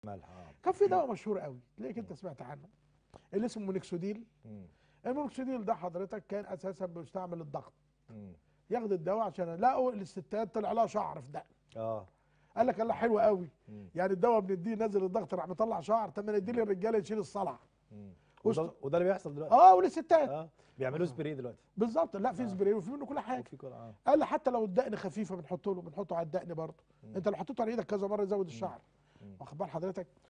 ملح اه كان في دواء مشهور قوي تلاقيك انت سمعت عنه اللي اسمه مونكسوديل مم. المونكسوديل ده حضرتك كان اساسا بيستعمل الضغط مم. ياخد الدواء عشان لقوا الستات طلع لها شعر في دقن اه قال لك الله حلو قوي مم. يعني الدواء بنديه نازل الضغط راح مطلع شعر طب ما نديه للرجاله يشيل الصلع مم. وسط- وده, وده اللي بيحصل دلوقتي اه وللستات اه بيعملوا سبراي دلوقتي بالظبط لا في آه. سبراي وفي منه كل حاجه وفي كل اه قال لي حتى لو الدقن خفيفه بنحطه له بنحطه على الدقن برضه مم. انت لو حطيته على ايدك كذا مره يزود الشعر مم. واخد بال حضرتك